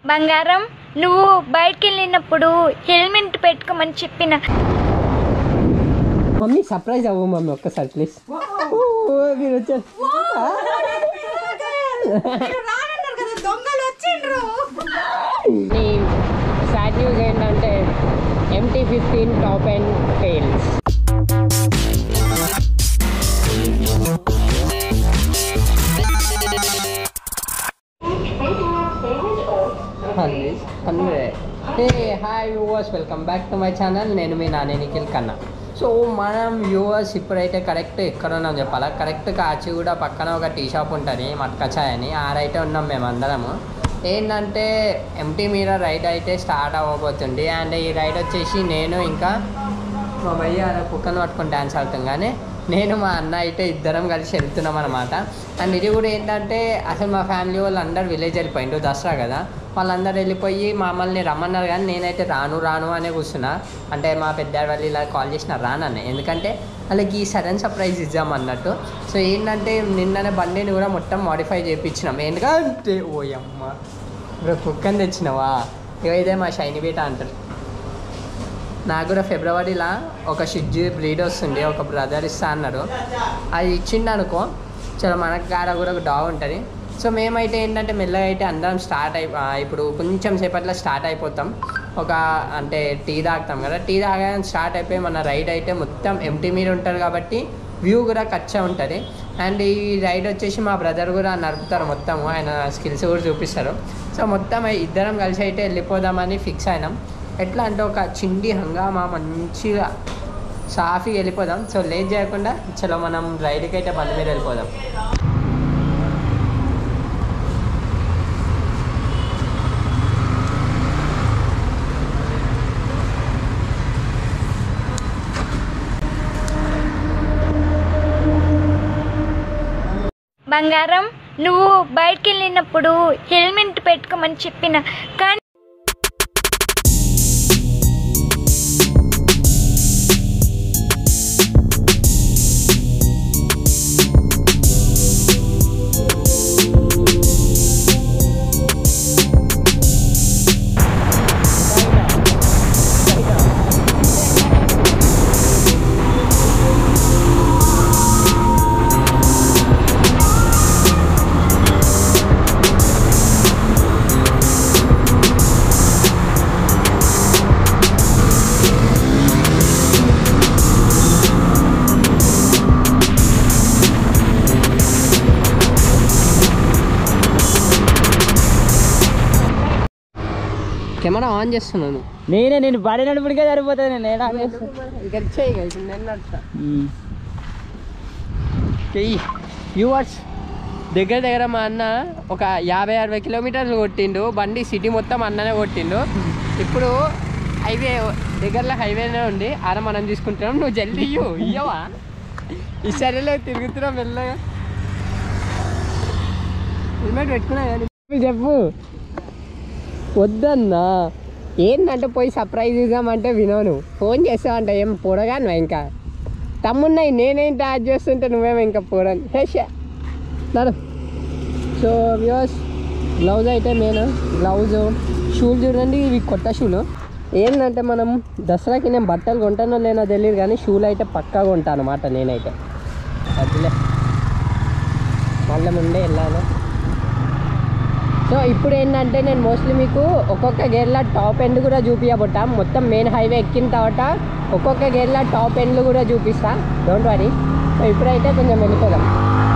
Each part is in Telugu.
బంగారం నువ్వు బయటికి వెళ్ళినప్పుడు హెల్మెట్ పెట్టుకోమని చెప్పిన మమ్మీ సర్ప్రైజ్ అవ్వు మమ్మీ ఒక్కసారి ప్లీజ్ మీరు వచ్చారు సాడ్ న్యూస్ ఏంటంటే MT fifteen top end fails hey hi viewers welcome back to my channel నేను మీ నాని నిఖిల్ కన్నా సో మనం వ్యూవర్స్ ఇప్పుడైతే కరెక్ట్ ఎక్కడ ఉన్నాం చెప్పాలా కరెక్ట్ కాచి కూడా పక్కన ఒక టీ షాప్ ఉంటుంది మట్కచాయ్ అని ఆడైతే ఉన్నాం మేము అందరము ఏంటంటే ఎంటీ మీద రైడ్ అయితే స్టార్ట్ అవ్వబోతుంది అండ్ ఈ రైడ్ వచ్చేసి నేను ఇంకా మా భయ్య అలా కుక్కను పట్టుకొని డ్యాన్స్ ఆడుతాం కానీ నేను మా అన్న అయితే ఇద్దరం కలిసి వెళ్తున్నాం అనమాట అండ్ ఇది కూడా ఏంటంటే అసలు మా ఫ్యామిలీ వాళ్ళు అందరు విలేజ్ వెళ్ళిపోయిండు దసరా కదా వాళ్ళందరూ వెళ్ళిపోయి మమ్మల్ని రమ్మన్నారు కానీ నేనైతే రాను రాను అనే కూర్చున్నా అంటే మా పెద్ద వాళ్ళు ఇలా కాల్ చేసిన రానన్న ఎందుకంటే వాళ్ళకి ఈ సడన్ సర్ప్రైజ్ ఇద్దాం అన్నట్టు సో ఏంటంటే నిన్ననే బండిని కూడా మొత్తం మాడిఫై చేయించినాం ఎందుకంటే ఓయమ్మ ఇప్పుడు కుక్కని తెచ్చినావా ఇక ఇదే మా షైని బీట అంటారు నాకు కూడా ఫిబ్రవరిలో ఒక షిడ్జి బ్రీడ్ వస్తుంది ఒక బ్రదర్ ఇస్తా అన్నారు అది ఇచ్చిండు అనుకో చలో మనకు కాడ కూడా ఒక డాగ్ ఉంటుంది సో మేమైతే ఏంటంటే మెల్లగా అయితే అందరం స్టార్ట్ అయి ఆ, ఇప్పుడు కొంచెం సేపట్లో స్టార్ట్ అయిపోతాం ఒక అంటే టీ తాగుతాం కదా టీ తాగడానికి స్టార్ట్ అయిపోయి మన రైడ్ అయితే మొత్తం ఎంటీ మీద ఉంటుంది కాబట్టి వ్యూ కూడా కచ్చా ఉంటుంది అండ్ ఈ రైడ్ వచ్చేసి మా బ్రదర్ కూడా నడుపుతారు మొత్తం ఆయన స్కిల్స్ కూడా చూపిస్తారు సో మొత్తం ఇద్దరం కలిసి అయితే వెళ్ళిపోదామని ఫిక్స్ అయినాం ఎట్లా అంటే ఒక చిండి హంగామా మంచిగా సాఫీ వెళ్ళిపోదాం సో లేట్ చేయకుండా చలో మనం రైడ్కి అయితే బండి మీద వెళ్ళిపోదాం బంగారం నువ్వు బయటికి వెళ్ళినప్పుడు హెల్మెట్ పెట్టుకోమని చెప్పిన కానీ కెమెరా ఆన్ చేస్తున్నాను నేనే నేను బడి నడుపుడికే సరిపోతుంది నేను ఆన్ చేస్తా. ఇంకా చేయి ఇప్పుడు నేను నడుస్తా చెయ్యి వ్యూవర్స్ దగ్గర దగ్గర మా అన్న ఒక యాభై అరవై కిలోమీటర్లు కొట్టిండు బండి సిటీ మొత్తం అన్ననే కొట్టిండు ఇప్పుడు హైవే దగ్గరలో హైవేనే ఉంది ఆడ మనం తీసుకుంటున్నాం నువ్వు జల్దీ ఇయ్యు ఇయ్యవా ఈ సరేలే తిరుగుతున్నాం మెల్లగా హెల్మెట్ పెట్టుకున్నా కానీ చెప్పు వద్దన్నా ఏంటంటే పోయి సర్ప్రైజ్ ఇద్దామంటే వినోను ఫోన్ చేస్తావంట ఏం పొడగాను ఇంకా తమ్మున్నాయి నేనేం ట్యాచ్ చేస్తుంటే నువ్వేమో ఇంకా పోరని హేషా నడు సో వ్యూస్ గ్లౌజ్ అయితే మెయిన్ గ్లౌజ్ షూలు చూడండి ఇవి కొత్త షూలు ఏంటంటే మనం దసరాకి నేను బట్టలు కొంటానో లేనో తెలియదు కానీ షూలు అయితే పక్కాగా ఉంటాను అనమాట నేనైతే అదిలే మళ్ళీ ముందే వెళ్ళాను సో ఇప్పుడు ఏంటంటే నేను మోస్ట్లీ మీకు ఒక్కొక్క గేర్ల టాప్ ఎండ్ కూడా చూపించబోతా మొత్తం మెయిన్ హైవే ఎక్కిన తర్వాత ఒక్కొక్క గేర్ల టాప్ ఎండ్లు కూడా చూపిస్తా డోంట్ వరీ సో ఇప్పుడైతే కొంచెం వెళ్ళిపోదాం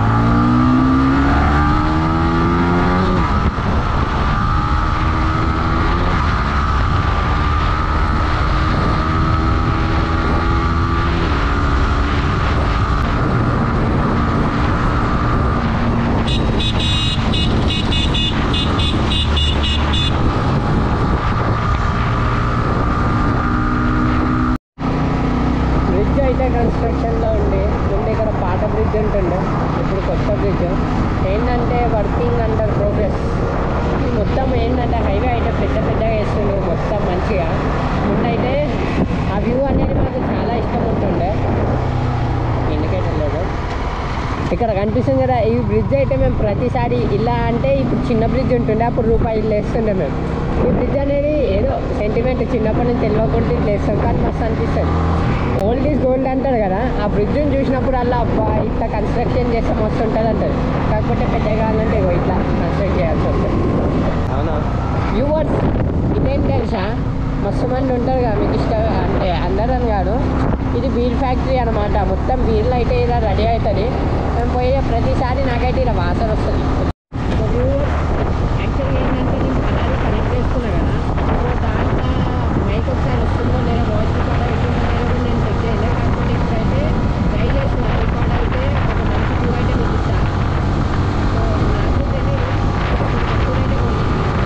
బ్రిడ్జ్ అయితే కన్స్ట్రక్షన్లో ఉంది ముందు ఇక్కడ పాత బ్రిడ్జ్ ఉంటుండే ఇప్పుడు కొత్త బ్రిడ్జ్ ఏంటంటే వర్కింగ్ అండర్ ప్రోగ్రెస్ మొత్తం ఏంటంటే హైవే అయితే పెద్ద పెద్దగా వేస్తుంది మొత్తం మంచిగా ముందైతే ఆ వ్యూ అనేది మాకు చాలా ఇష్టం ఉంటుండే ఇండికేటర్ లేదు ఇక్కడ కనిపిస్తుంది కదా ఈ బ్రిడ్జ్ అయితే మేము ప్రతిసారి ఇలా అంటే ఇప్పుడు చిన్న బ్రిడ్జ్ ఉంటుండే అప్పుడు రూపాయలు వేస్తుండే మేము ఈ బ్రిడ్జ్ అనేది ఏదో సెంటిమెంట్ చిన్నప్పటి నుంచి తెలియకుండా ఇట్లా వేస్తాం కానీ మస్తు అనిపిస్తుంది ఓల్డ్ ఈజ్ గోల్డ్ అంటారు కదా ఆ బ్రిడ్జ్ని చూసినప్పుడు అలా అబ్బా ఇట్లా కన్స్ట్రక్షన్ చేస్తే మస్తు ఉంటుంది అంటారు కాకపోతే పెద్దగా కావాలంటే ఇగో ఇట్లా కన్స్ట్రక్ట్ చేయాల్సి వస్తుంది అవునా వ్యూవర్స్ ఇదేం తెలుసా మస్తు మంది ఉంటారు కదా మీకు ఇష్టం అంటే అందరని కాదు ఇది బీర్ ఫ్యాక్టరీ అనమాట మొత్తం బీర్లు అయితే ఇలా రెడీ అవుతుంది మేము పోయే ప్రతిసారి నాకైతే ఇలా వాసన వస్తుంది యాక్చువల్గా ఏంటంటే నేను పలారీ కనెక్ట్ చేసుకున్నా కదా సో దాంట్లో మైక్ ఒకసారి వస్తుందో లేదా వాయిస్ రికార్డ్ అవుతుందో లేదో కూడా నేను చెక్ చేయలేదు కాకపోతే ఇప్పుడైతే ట్రై చేస్తున్నా రికార్డ్ అయితే ఒక మంచి వ్యూ అయితే మీకు ఇస్తాను సో నాకు తెలియదు ఇప్పుడైతే కొంచెం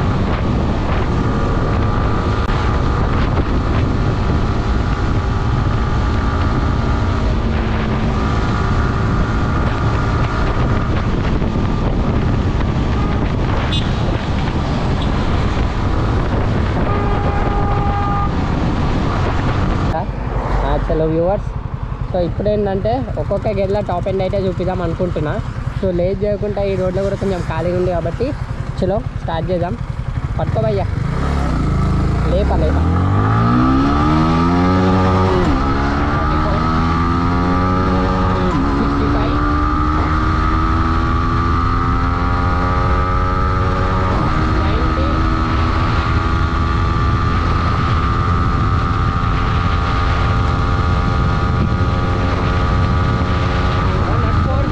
చలో వ్యూవర్స్ సో ఇప్పుడు ఏంటంటే ఒక్కొక్క గెడ్ల టాప్ ఎండ్ అయితే చూపిద్దాం అనుకుంటున్నా సో లేట్ చేయకుండా ఈ రోడ్లో కూడా కొంచెం ఖాళీగా ఉంది కాబట్టి చలో స్టార్ట్ చేద్దాం పట్టుకోబయ్యా లేపా లేపా sixty five ninety one not four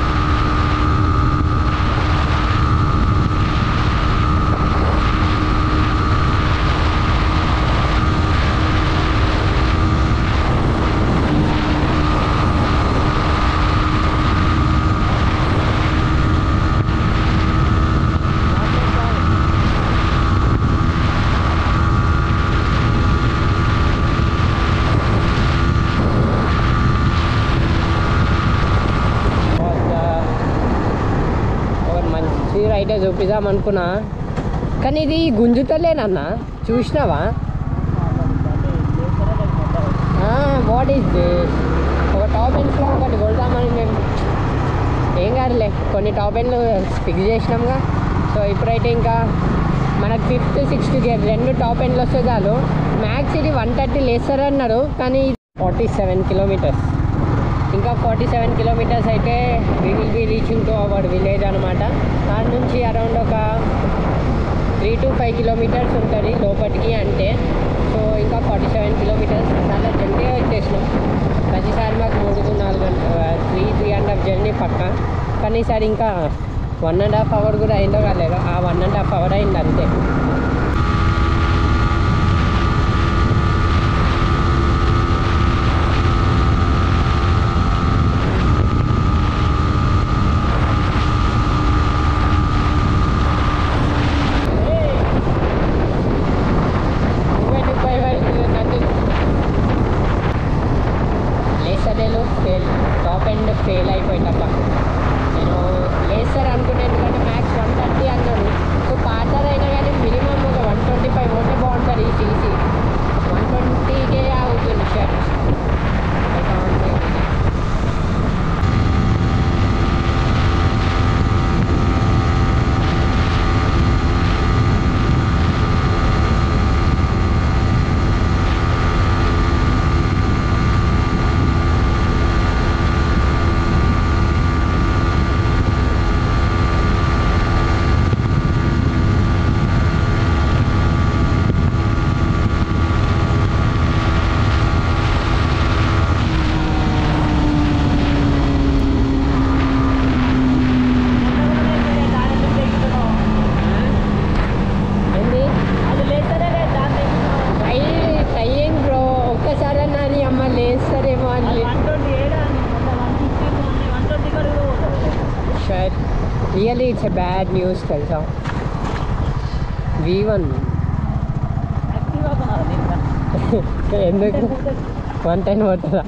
ఒక మంచి రైటే చూపిద్దాం అనుకున్నా కానీ ఇది గుంజుతలేనన్నా చూసినావా వాట్ ఈస్ దిస్ ఒక టాప్ ఎండ్స్లో ఒకటి కొడదామని మేము ఏం కాదులే కొన్ని టాప్ ఎండ్లు ఫిక్స్ చేసినాంగా సో ఇప్పుడైతే ఇంకా మనకు ఫిఫ్త్ సిక్స్త్ గేర్ రెండు టాప్ ఎండ్లు వస్తే చాలు మ్యాక్స్ ఇది వన్ థర్టీ లేస్తారన్నారు కానీ ఫార్టీ సెవెన్ కిలోమీటర్స్ ఇంకా ఫార్టీ సెవెన్ కిలోమీటర్స్ అయితే we will be reaching to our village అనమాట దాని నుంచి అరౌండ్ ఒక త్రీ టు ఫైవ్ కిలోమీటర్స్ ఉంటుంది లోపలికి అంటే సో ఇంకా ఫార్టీ సెవెన్ కిలోమీటర్స్ చాలా జల్దీగా వచ్చేసినాం ప్రతిసారి మాకు మూడు నాలుగు గంటల three three and half journey పక్క కానీ ఈసారి ఇంకా వన్ అండ్ హాఫ్ అవర్ కూడా అయిందో కాలేదు ఆ వన్ అండ్ హాఫ్ అవర్ అయింది అంతే నువ్వెందుకు భయపడుతున్నావు? నన్ను లేసరేలు ఫెయిల్ టాప్ ఎండ్ ఫెయిల్ అయిపోయిందబ్బా నేను లేసర్ అనుకునే ఎందుకంటే మ్యాక్స్ వన్ థర్టీ అన్నాడు సో పాతదైనా కానీ మినిమం ఒక వన్ ట్వంటీ ఫైవ్ ఉంటే బాగుంటుంది ఈ సీసీ వన్ ట్వంటీకే అవుతుంది షర్ట్ ఏంది ట్రై ట్రైయింగ్ బ్రో ఒక్కసారి నాని అమ్మ లేస్తారేమో అని shirt really it's a bad news తెలుసా వి వన్ ఎందుకు వన్ టైం పోతుందా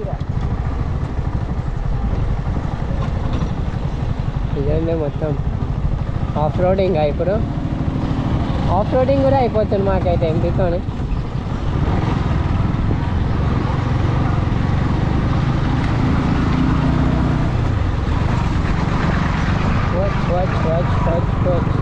ఇదండి మొత్తం ఆఫ్ రోడింగ్ ఇప్పుడు ఆఫ్ రోడింగ్ కూడా అయిపోతుంది మాకైతే ఎంపీతోని వచ్చి వచ్చి వచ్చి వచ్చి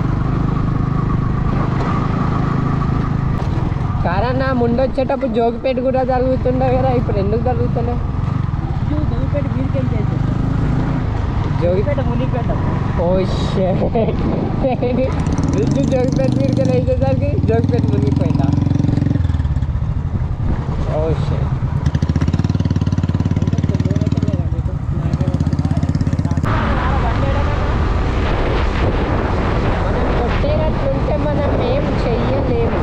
కారన్నా ముందు వచ్చేటప్పుడు జోగిపేట కూడా జరుగుతుండే కదా ఇప్పుడు ఎందుకు జరుగుతుండే జోగిపేట మీదకేం చేసి జోగిపేట జోగిపేట మునిపేట ఓ బ్రిడ్జ్ జోగిపేట మీదకి వేసేసరికి జోగిపేట మునిగిపోయిందా ఓ షేట్ మనం కొట్టేటట్లుంటే మనం ఏం చెయ్యలేము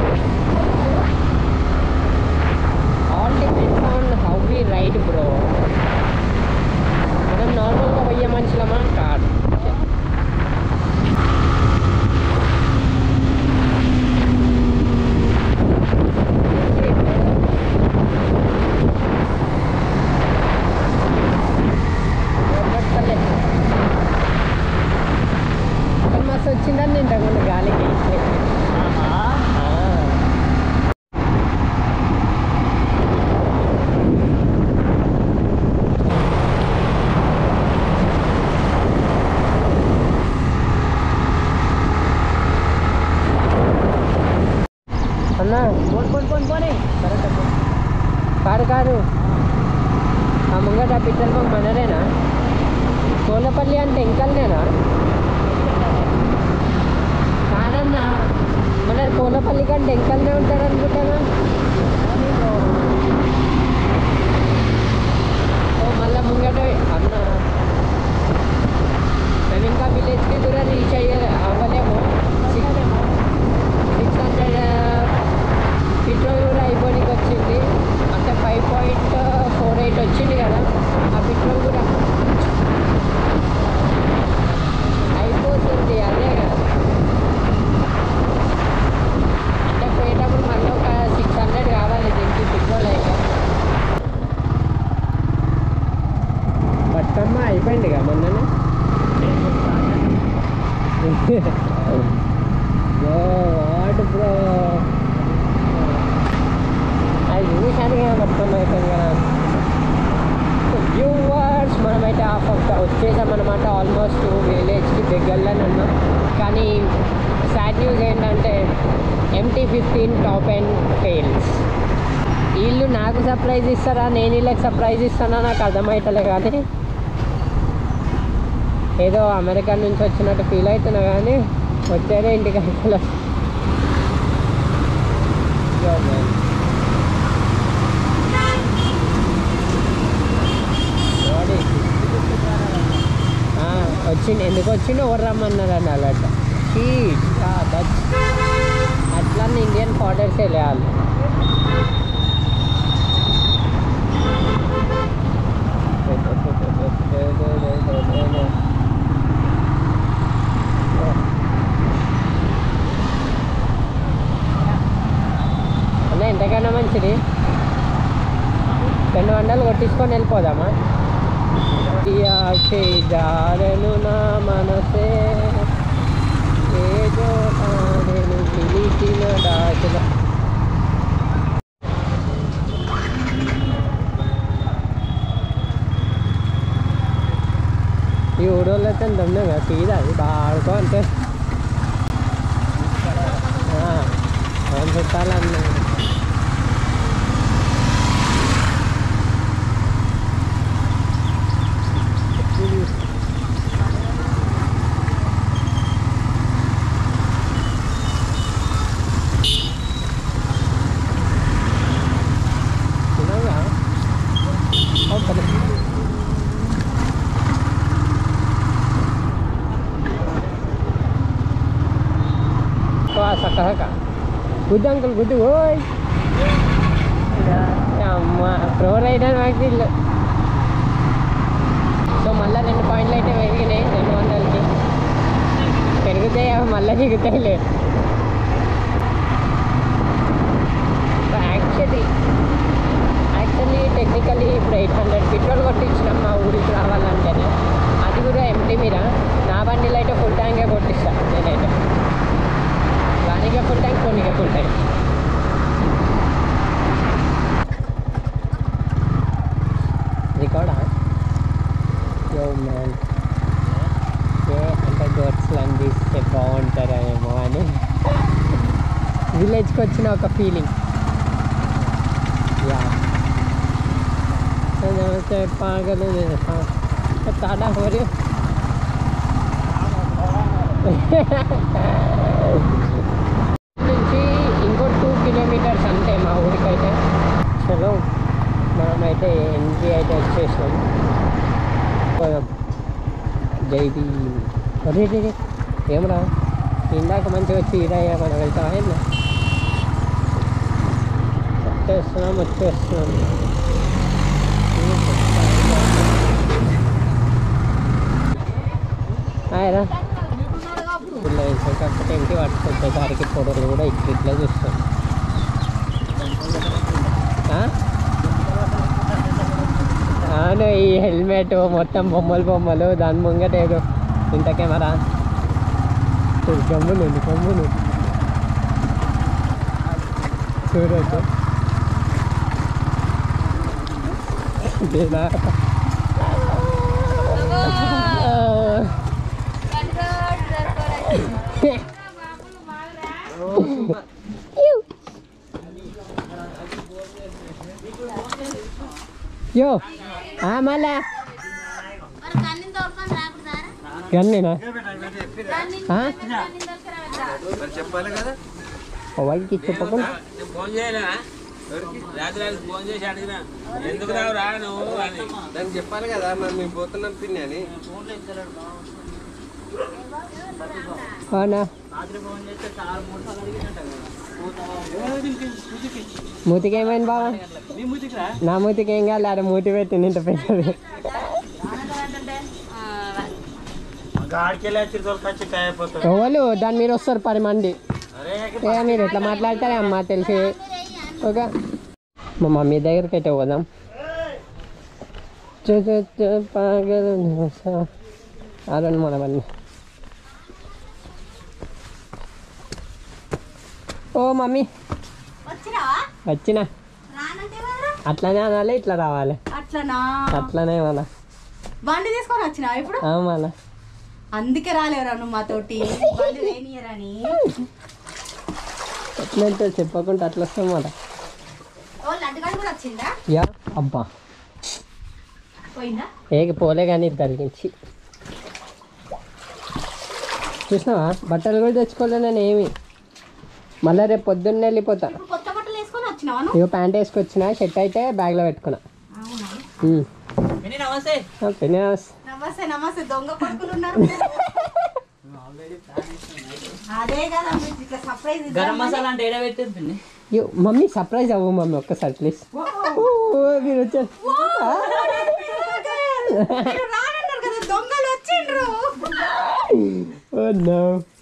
all depends on how we ride bro మనం నార్మల్గా పోయే మనుషులమా కాదు మస్తు వచ్చిందని ఇంతకుముందు గాలికి ఆ. అన్నా పోన్ పోన్ పోన్ పోనీ కాదు కాదు ఆ ముంగట పిచ్చర్ పంప్ మనరేనా కోలపల్లి అంటే ఇంకల్నేనా కాదన్నా మన కోలపల్లి కంటే ఇంకల్నే ఉంటాడు అనుకుంటానా ఓ మళ్ళా ముంగట అన్న మేము ఇంకా విలేజ్కి కూడా రీచ్ అయ్యే అవ్వలేము సిక్స్ సిక్స్ హండ్రెడ్ పెట్రోల్ కూడా అయిపోయికి వచ్చింది అంటే ఫైవ్ పాయింట్ ఫోర్ ఎయిట్ వచ్చింది కదా ఆ పెట్రోల్ కూడా అయిపోతుంది అదే కదా అంటే పోయేటప్పుడు మళ్ళీ ఒక సిక్స్ హండ్రెడ్ కావాలి దీనికి పెట్రోల్ అయితే బతుకమ్మ అయిపోయింది కదా మొన్ననే బ్రో వాట్ బ్రో అది చూశాను కదా బతుకమ్మ అయిపోయింది కదా వ్యూవర్స్ మనమైతే హాఫ్ ఆఫ్ వచ్చేసాం అనమాట ఆల్మోస్ట్ విలేజ్కి దగ్గరలోనే ఉన్నాం కానీ సాడ్ న్యూస్ ఏంటంటే MT fifteen top end fails వీళ్ళు నాకు సర్ప్రైజ్ ఇస్తారా నేను వీళ్ళకి సర్ప్రైజ్ ఇస్తానా నాకు అర్థమవుతలే కానీ ఏదో అమెరికా నుంచి వచ్చినట్టు ఫీల్ అవుతున్నా కానీ వచ్చేదే ఇంటికి అసలు వచ్చింది ఎందుకు వచ్చిండు ఎవరు రమ్మన్నారు అని అలాంట చీట్ అట్లా ఇండియన్ ఆర్డర్స్ వెళ్ళాలి అన్న ఎంతకన్నా మంచిది రెండు వందలు కొట్టించుకొని వెళ్ళిపోదామా యాకే జారెను నా మనసే ఏదో నేను పిలిచిన దాచుల ఈ ఊడోళ్ళు అయితే ఎంత ఉన్నాయి కదా సీదా అది బాడుకో అంటే మనం చుట్టాలన్నా తినగా ఓకే సక్క సక్క గుద్దు అంకుల్ గుద్దు ఓయ్ అమ్మ ప్రో రైడర్ మాకు ఇల్లు సో మళ్ళీ రెండు పాయింట్లు అయితే పెరిగినాయి రెండు వందలకి పెరుగుతాయి అవి మళ్ళీ దిగుతాయిలే యాక్చువల్లీ యాక్చువల్లీ టెక్నికలీ ఇప్పుడు ఎయిట్ హండ్రెడ్ పెట్రోల్ కొట్టించినాం మా ఊరికి రావాలంటేనే అది కూడా ఎంటీ మీద నా బండిలో అయితే ఫుల్ ట్యాంకే కొట్టిస్తాను నేనైతే వానికే ఫుల్ ట్యాంక్ కొనికే ఫుల్ ట్యాంక్ రికార్డా యో మ్యాన్ ఏ అంటే వాళ్ళని తీస్తే బాగుంటారేమో అని విలేజ్కి వచ్చిన ఒక ఫీలింగ్ యా నమస్తే పాగలు తాడా హోరీ నుంచి ఇంకో టూ కిలోమీటర్స్ అంతే మా ఊరికైతే చలో మనమైతే ఎంట్రీ అయితే వచ్చేసినాం పోదాం జై భీమ్ అరే రే రే ఏమరా ఇందాక మంచిగా వచ్చి ఇదయ్యా మనం వెళ్తామా ఏందా వచ్చేస్తున్నాం వచ్చేస్తున్నాం ఆయరా ఇలా కాకపోతే ఇంటి పట్టుకొచ్చేసరికి పొడవులు కూడా ఇట్లా ఇట్లా చూస్తాం ఆ? అవును ఈ హెల్మెట్ మొత్తం బొమ్మలు బొమ్మలు దాని ముంగట ఏదో ఇంత కెమెరా గమ్మును గమ్మును చూడొద్దు ఇదేనా? ఆ. యో ఆ మళ్ళా గన్నేనా చెప్పాలి కదా వాళ్ళకి చెప్పకుండా ఫోన్ చేయలేనా రాత్రి రాత్రి ఫోన్ చేసి అడిగినా ఎందుకు రావు రా నువ్వు అని దానికి చెప్పాలి కదా మరి మేము పోతున్నాం పిన్ని అని అవునా మూతికి ఏమైంది బావా నా మూతికి ఏం కాదు ఆడ మూతి పెట్టింది ఇంత పెద్దది ఎవరు దాని మీద వస్తారు పది మంది ఏ మీరు ఎట్లా మాట్లాడతారే అమ్మా తెలిసి ఒక మా మమ్మీ దగ్గరికి అయితే పోదాం చూ చూ చూ పాగలు అదని మనమన్నీ ఓ మమ్మీ వచ్చినావా వచ్చిన రానంటే ఎవరు? అట్లనే అనాలి ఇట్లా రావాలి అట్లనా అట్లనే మన బండి తీసుకొని వచ్చినావా ఇప్పుడు మన అందుకే రాలేవరా నువ్వు మాతోటి బండి లేనియరని ఎట్లంటే చెప్పకుండా అట్లా వస్తాం మాట ఓ లడ్డుగాడు కూడా వచ్చిందా యా అబ్బా పోయిందా ఏకి పోలే కానీ ఇద్దరికి నుంచి చూసినావా బట్టలు కూడా తెచ్చుకోలే నేను ఏమి మళ్ళీ రేపు పొద్దున్నే వెళ్ళిపోతా ఇప్పుడు కొత్త బట్టలు వేసుకొని వచ్చినావా నువ్వు ఇగో ప్యాంట్ వేసుకొచ్చిన షర్ట్ అయితే బ్యాగ్లో పెట్టుకున్నా ఉమ్. నమస్తే ఆ, పెళ్ళి నమస్తే. నమస్తే నమస్తే దొంగ కొడుకులు ఉన్నారు అదే కదా మీకు ఇట్లా సర్ప్రైజ్ గరం మసాలా అంటే ఏడ పెట్టేది పిన్ని యో మమ్మీ సర్ప్రైజ్ అవ్వు మమ్మీ ఒక్కసారి ప్లీజ్ మీరు వచ్చారు రానన్నారు కదా దొంగలు వచ్చిండ్రు ఓ నో